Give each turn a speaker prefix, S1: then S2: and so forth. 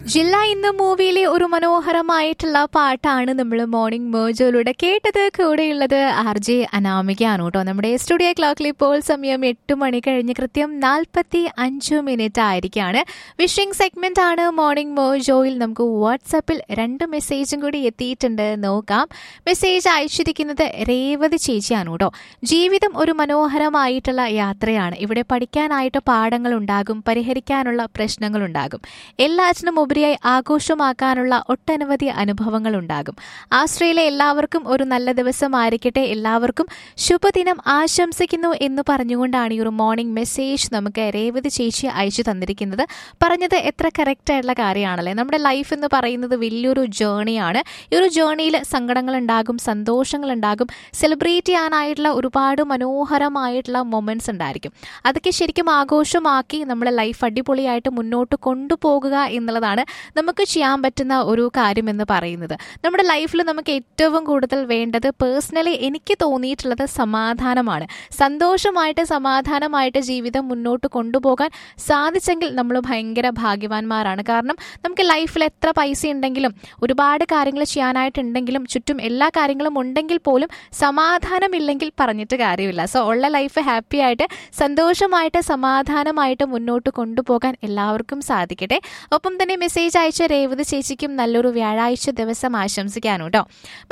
S1: ജില്ല ഇന്ന് മൂവിയിലെ ഒരു മനോഹരമായിട്ടുള്ള പാട്ടാണ് നമ്മൾ മോർണിംഗ് മോജോയിലൂടെ കേട്ടത് കൂടെയുള്ളത് ആർ ജെ അനാമികയാണ് കേട്ടോ നമ്മുടെ സ്റ്റുഡിയോ ക്ലോക്കിൽ ഇപ്പോൾ സമയം എട്ട് മണി കഴിഞ്ഞ് കൃത്യം നാൽപ്പത്തി അഞ്ച് മിനിറ്റ് ആയിരിക്കാണ് വിഷിംഗ് സെഗ്മെന്റ് ആണ് മോർണിംഗ് മോജോയിൽ നമുക്ക് വാട്സപ്പിൽ രണ്ട് മെസ്സേജും കൂടി എത്തിയിട്ടുണ്ട് നോക്കാം മെസ്സേജ് അയച്ചിരിക്കുന്നത് രേവതി ചേച്ചിയാണ് കേട്ടോ ജീവിതം ഒരു മനോഹരമായിട്ടുള്ള യാത്രയാണ് ഇവിടെ പഠിക്കാനായിട്ട് പാഠങ്ങൾ ഉണ്ടാകും പരിഹരിക്കാനുള്ള പ്രശ്നങ്ങൾ ഉണ്ടാകും എല്ലാറ്റിനും ഉപരിയായി ആഘോഷമാക്കാനുള്ള ഒട്ടനവധി അനുഭവങ്ങൾ ഉണ്ടാകും ആസ്ട്രേലിയ എല്ലാവർക്കും ഒരു നല്ല ദിവസമായിരിക്കട്ടെ എല്ലാവർക്കും ശുഭദിനം ആശംസിക്കുന്നു എന്ന് പറഞ്ഞുകൊണ്ടാണ് ഈ ഒരു മോർണിംഗ് മെസ്സേജ് നമുക്ക് രേവതി ചേച്ചി അയച്ചു തന്നിരിക്കുന്നത് പറഞ്ഞത് എത്ര കറക്റ്റ് ആയിട്ടുള്ള കാര്യമാണല്ലേ നമ്മുടെ ലൈഫ് എന്ന് പറയുന്നത് വലിയൊരു ജേണിയാണ് ഈ ഒരു ജേണിയിൽ സങ്കടങ്ങൾ ഉണ്ടാകും സന്തോഷങ്ങൾ ഉണ്ടാകും സെലിബ്രേറ്റ് ചെയ്യാനായിട്ടുള്ള ഒരുപാട് മനോഹരമായിട്ടുള്ള മൊമെന്റ്സ് ഉണ്ടായിരിക്കും അതൊക്കെ ശരിക്കും ആഘോഷമാക്കി നമ്മുടെ ലൈഫ് അടിപൊളിയായിട്ട് മുന്നോട്ട് കൊണ്ടുപോകുക എന്നുള്ളതാണ് നമുക്ക് ചെയ്യാൻ പറ്റുന്ന ഒരു കാര്യം എന്ന് പറയുന്നത് നമ്മുടെ ലൈഫിൽ നമുക്ക് ഏറ്റവും കൂടുതൽ വേണ്ടത് പേഴ്സണലി എനിക്ക് തോന്നിയിട്ടുള്ളത് സമാധാനമാണ് സന്തോഷമായിട്ട് സമാധാനമായിട്ട് ജീവിതം മുന്നോട്ട് കൊണ്ടുപോകാൻ സാധിച്ചെങ്കിൽ നമ്മൾ ഭയങ്കര ഭാഗ്യവാന്മാരാണ് കാരണം നമുക്ക് ലൈഫിൽ എത്ര പൈസ ഉണ്ടെങ്കിലും ഒരുപാട് കാര്യങ്ങൾ ചെയ്യാനായിട്ടുണ്ടെങ്കിലും ചുറ്റും എല്ലാ കാര്യങ്ങളും ഉണ്ടെങ്കിൽ പോലും സമാധാനമില്ലെങ്കിൽ പറഞ്ഞിട്ട് കാര്യമില്ല സോ ഉള്ള ലൈഫ് ഹാപ്പി ആയിട്ട് സന്തോഷമായിട്ട് സമാധാനമായിട്ട് മുന്നോട്ട് കൊണ്ടുപോകാൻ എല്ലാവർക്കും സാധിക്കട്ടെ ഒപ്പം തന്നെ മെസ്സേജ് അയച്ച രേവതി ചേച്ചിക്കും നല്ലൊരു വ്യാഴാഴ്ച ദിവസം ആശംസിക്കാനും കേട്ടോ